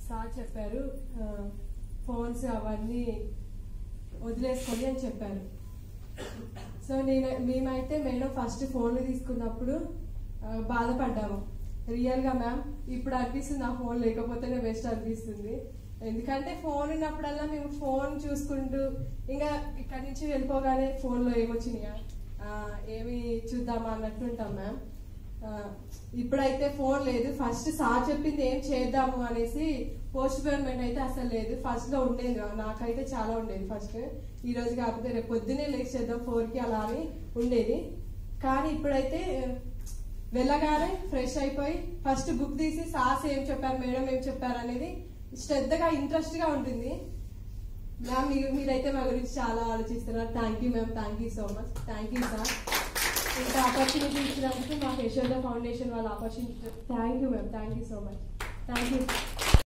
Sir చెప్పారు ఆ, phones అవన్నీ వదిలేసుకోండి అని చెప్పారు సో నేను మేమైతే మేడం ఫస్ట్ ఫోన్లు తీసుకున్నప్పుడు ఆ, బాధపడ్డాము రియల్గా మ్యామ్ ఇప్పుడు అనిపిస్తుంది ఆ ఫోన్ లేకపోతేనే బెస్ట్ అనిపిస్తుంది ఎందుకంటే ఫోన్ ఉన్నప్పుడల్లా మేము ఫోన్ చూసుకుంటూ ఇంకా ఇక్కడి నుంచి వెళ్ళిపోగానే ఫోన్లో ఏమొచ్చినాయా ఆ, ఏమి చూద్దామా అన్నట్టు ఉంటాం మ్యామ్ ఆ, ఇప్పుడైతే ఫోన్ లేదు ఫస్ట్ సార్ చెప్పింది ఏం చేద్దాము అనేసి పోస్ట్ పేమెంట్ అయితే అసలు లేదు ఫస్ట్ లో ఉండేది రా. నాకైతే చాలా ఉండేది ఫస్ట్ ఈ రోజు కాకపోతే రేపు పొద్దునే లేచి చేద్దాం ఫోర్ కి అలా అని ఉండేది కానీ ఇప్పుడైతే వెళ్ళగానే ఫ్రెష్ అయిపోయి ఫస్ట్ బుక్ తీసి సార్స్ ఏం చెప్పారు మేడం ఏం చెప్పారు అనేది శ్రద్ధగా ఇంట్రెస్ట్ గా ఉంటుంది మ్యామ్ మీరు మీరైతే మా గురించి చాలా ఆలోచిస్తున్నారు thank you ma'am thank you so much thank you sir ఇంత ఆపర్చునిటీ ఇచ్చినందుకు మా యశోద ఫౌండేషన్ వాళ్ళ opportunity thank you ma'am thank you so much thank you